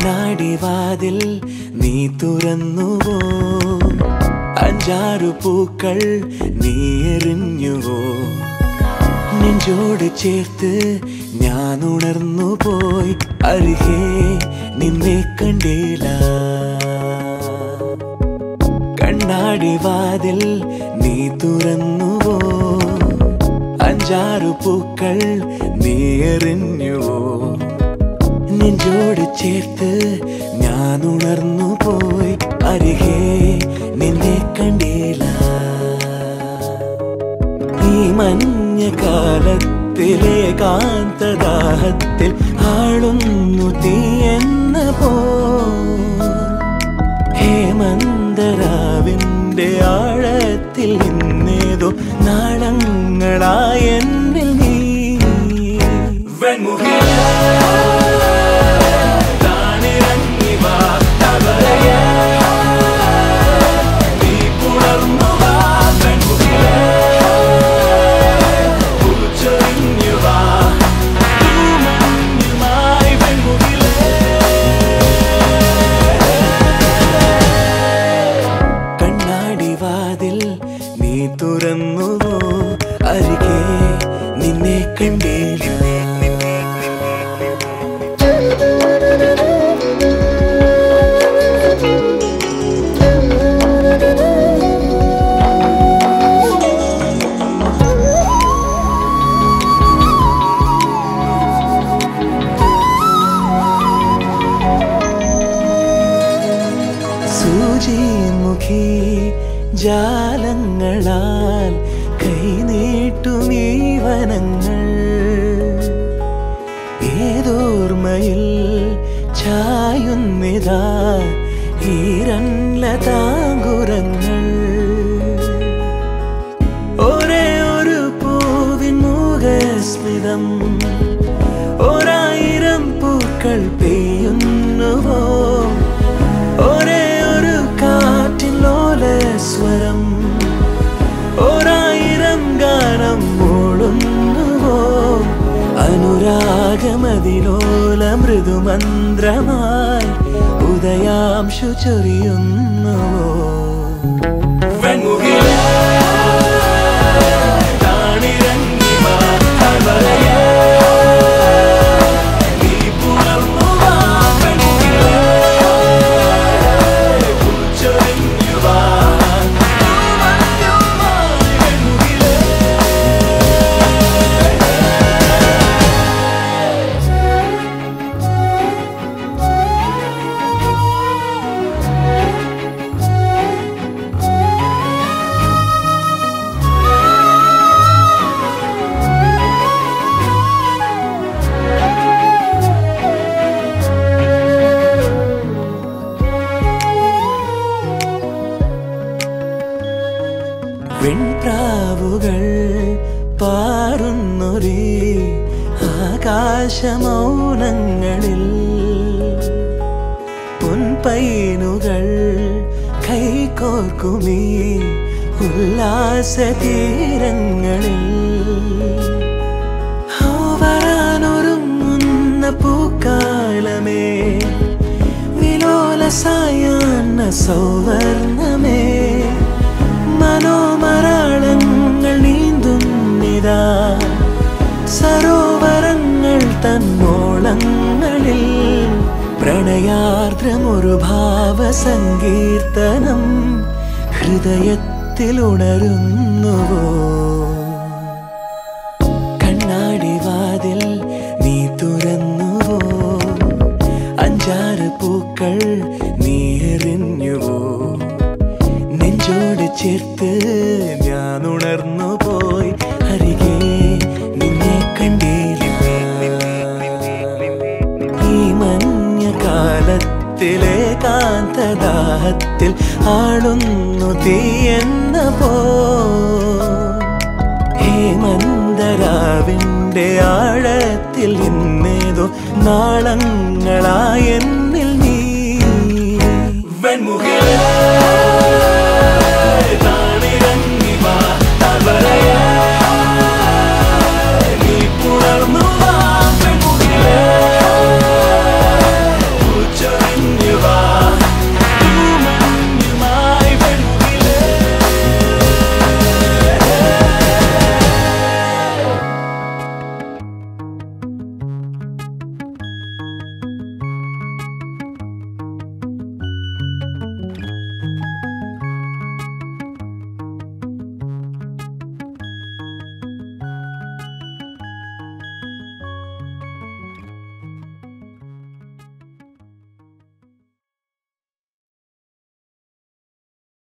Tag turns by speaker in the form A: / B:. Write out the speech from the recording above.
A: കണ്ണാടി വാതിൽ നീ തുറന്നുവോ അഞ്ചാറു പൂക്കൾ നീ എറിഞ്ഞുവോ നെഞ്ചോട് ചേർത്ത് ഞാൻ ഉണർന്നു പോയി അരികെ നിന്നെ കണ്ടില്ല കണ്ണാടി വാതിൽ നീ തുറന്നുവോ അഞ്ചാറു പൂക്കൾ നീ എറിഞ്ഞുവോ നെഞ്ചോട് ചേർത്ത് ഞാൻ ഉണർന്നു പോയി അരികെ നിന്നെ കണ്ടില്ല ഈ മഞ്ഞ കാലത്തിലെ കാന്തദാഹത്തിൽ ആളുന്നു തീ എന്ന പോ ഹേമന്തരാവിന്റെ ആഴത്തിൽ നിന്നേതോ നാളങ്ങളായ എന്നിൽ നീ വെൺമുഖിലേ, താണിറങ്ങി വാ, തവരയേ, നീ പുണർന്നു വാ, വെൺമുഖിലേ, പൂച്ചൊരിഞ്ഞു വാ, തൂമഞ്ഞുമായി വെൺമുഖിലേ. കണ്ണാടി വാതിൽ നീ തുറന്നുവോ അരികെ നിന്നെ കണ്ടില്ല സൂചിമുഖി ജാലങ്ങളാൽ കൈനീട്ടുമീ വനങ്ങൾ ഏതോർമ്മയിൽ ചായുന്നിതാ ഈരൻലതാങ്കുരങ്ങൾ ഒരേ ഒരു പൂവിൻ മുഖസ്മിതം ഒരായിരം പൂക്കൾ പെയ്യുന്നുവോ ഒരേ ഒരു കാറ്റിൻ ലോലസ്വരം ഒരായിരം ഗാനം മൂളുന്നുവോ അനുരാഗമതിലോല മൃദുമന്ത്രമായി ഉദയാംശു ചൊരിയുന്നുവോ വെൺമുഖിലേ, താണിറങ്ങി വാ, കവലയേ, നീ പുണർന്നു വാ, വെൺമുഖിലേ, പൂച്ചൊരിഞ്ഞു വാ, തൂമഞ്ഞുമായി വെൺമുഖിലേ. വെൺപ്രാവുകൾ പാറുന്നൊരേ ആകാശമൗനങ്ങളിൽ പൊൻപൈനുകൾ കൈകോർക്കുമീ ഉല്ലാസ തീരങ്ങളിൽ വരാനൊരുങ്ങുന്ന പൂക്കാലമേ വിലോല സായാഹ്ന സൗവർണമേ മനോമരാളങ്ങൾ നീന്തുന്നിതാ സരോവരങ്ങൾ തന്നോളങ്ങളിൽ പ്രണയാർദ്രമൊരു ഭാവസങ്കീർത്തനം ഹൃദയത്തിൽ ഉണരുന്നുവോ കണ്ണാടി വാതിൽ നീ തുറന്നുവോ അഞ്ചാറ് പൂക്കൾ നീ എറിഞ്ഞുവോ നെഞ്ചോട് ചേർത്ത് ഞാൻ ഉണർന്നു പോയി അരികെ നിന്നെ കണ്ടില്ല ഈ മഞ്ഞ കാലത്തിലെ കാന്തദാഹത്തിൽ ആളുന്നു തീ എന്ന പോ ഹേമന്തരാവിന്റെ ആഴത്തിൽ ഇന്നേതോ നാളങ്ങളായെന്നിൽ നീ വെൺമുഖിലേ